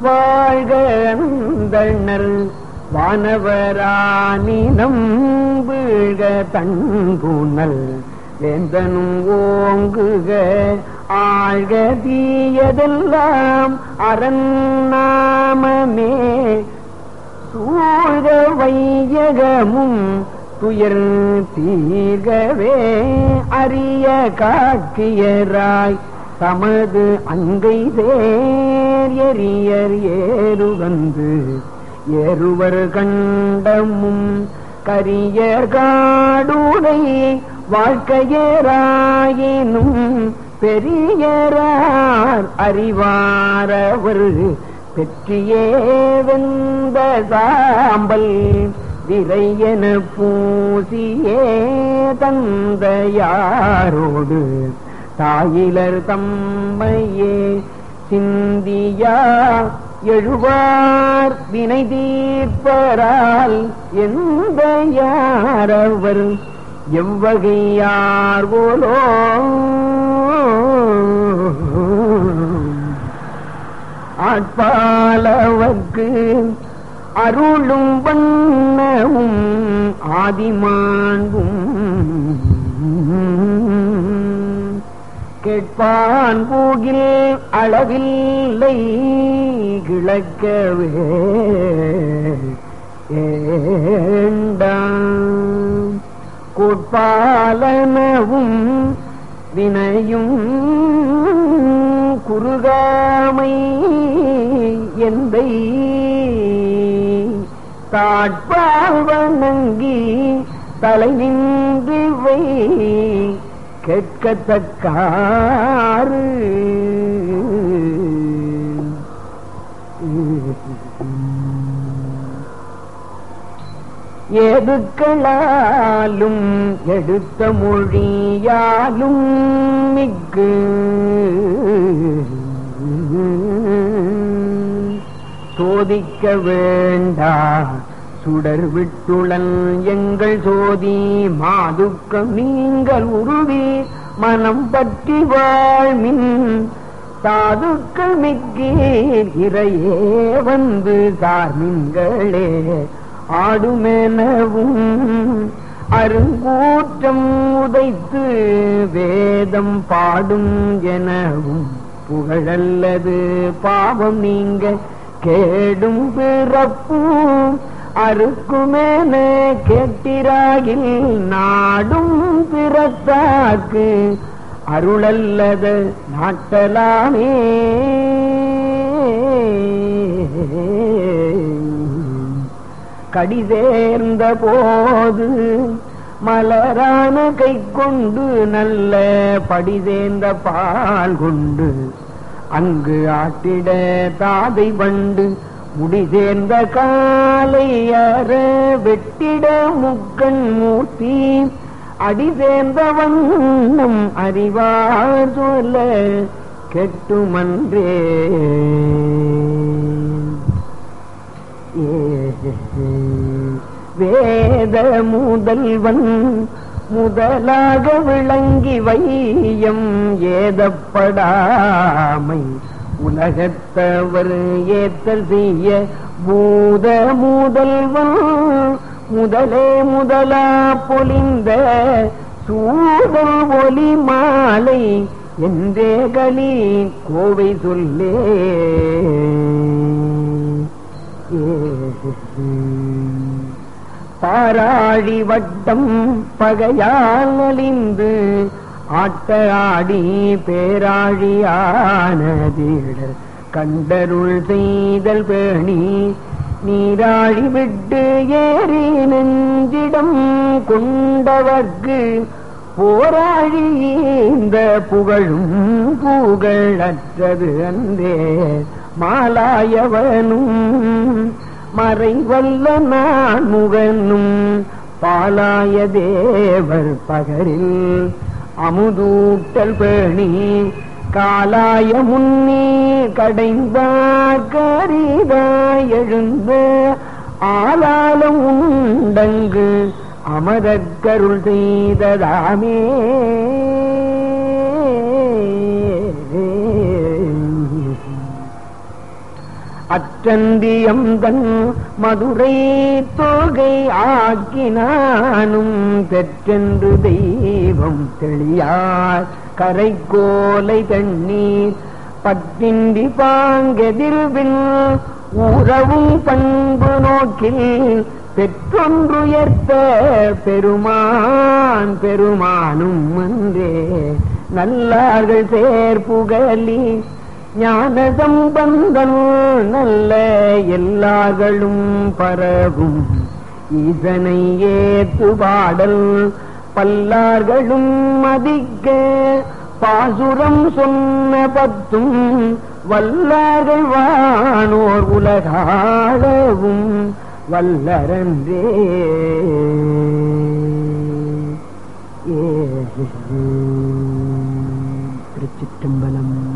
வாழ்க அந்தணர் வானவரானினம் வீழ்க தன்புணல் வேந்தனும் ஓங்குக ஆழ்க தீயதெல்லாம் அரண்நாமமே சூழ்க வையகமும் துயர் தீர்கவே அரிய காக்கியராய் தமது அங்கை தேர் எரியர் ஏறு வந்து ஏறுவர் கண்டமும் கரியர் காடுனை வாழ்க்கையராயினும் பெரியரார் அறிவாரவர் பெற்றியே வெந்த சாம்பல் விரையன பூசியே தந்தையாரோடு தாயிலர் தம்மையே சிந்தியா எழுவார் வினை தீர்ப்பரால் எந்த யாரவர் எவ்வகையார் போலோ ஆட்பாலவர்க்கு அருளும் வண்ணமும் ஆதிமாண்பும் கேட்பான் பூகில் அளவில்லை கிழக்கவே ஏண்டாம் கோட்பாலனவும் வினையும் குறுகாமை எந்தை தாட்பால் வணங்கி தலை நின்றுவை கேட்கத்தக்காறு எதுக்களாலும் எடுத்த மொழியாலும் மிக்கு சோதிக்க வேண்டா சுடர் விட்டுளன் எங்கள் சோதி மாதுக்கம் நீங்கள் உருவி மனம் பற்றி வாழ்மின் சாதுக்கள் மிக்கீர் இறையே வந்து சார்மின்களே ஆடுமெனவும் அருங்கூற்றம் உதைத்து வேதம் பாடும் எனவும் புகழல்லது பாவம் நீங்க கேடும் பிறப்பும் அறுக்குமேன கேட்டிராகில் நாடும் பிறத்தாக்கு அருளல்லது நாட்டலாமே கடி சேர்ந்த போது மலரான கை கொண்டு நல்ல படி சேர்ந்த பால் கொண்டு அங்கு ஆட்டிட தாதை வண்டு முடி சேர்ந்த காலை அற வெட்டிட முக்கண் மூர்த்தி அடி சேர்ந்த வண்ணம் அறிவார் சொல்ல கெட்டுமன்றே வேத முதல்வன் முதலாக விளங்கி வையம் ஏதப்படாமை உலகத்தவர் ஏத்தல் செய்ய பூத முதல்வன் முதலே முதலா பொலிந்த சூழல் ஒலி மாலை என்றே கலி கோவை சொல்லே பாராழி வட்டம் பகையால் அழிந்து ஆட்ட ஆடி பேராழியானதீடர் கண்டருள் செய்தல் பேணி நீராழி விட்டு ஏறி நெஞ்சிடம் கொண்டவர்க்கு போராழி இந்த புகழும் புகழற்றது அந்தே மாலாயவனும் மறைவல்ல நான் முகனும் பாலாய தேவர் பகரில் அமுதூட்டல் பேணி காலாய முன்னே கடைந்தார் கரிதாய் எழுந்த ஆளாலும் உண்டங்கு அமரக்கருள் செய்ததாமே அற்றந்தியம் தன் மதுரை தொகை ஆக்கினானும் பெற்றென்று தெய்வம் தெளியார் கரைக்கோலை தண்ணீர் பத்தின்றி பாங்கெதிர்வில் உறவும் பண்பு நோக்கில் பெற்றொன்றுயர்த்த பெருமான் பெருமானும் அன்றே நல்லார்கள் சேர்ப்புகலி ஞான சம்பந்தன் நல்ல எல்லார்களும் பரவும் இதனை ஏத்து பாடல் பல்லார்களும் மதிக்க பாசுரம் சொன்ன பத்தும் வல்லார்கள் வானோர் உலகாளவும் வல்லரன்றே ஏ திருச்சிற்றம்பலம்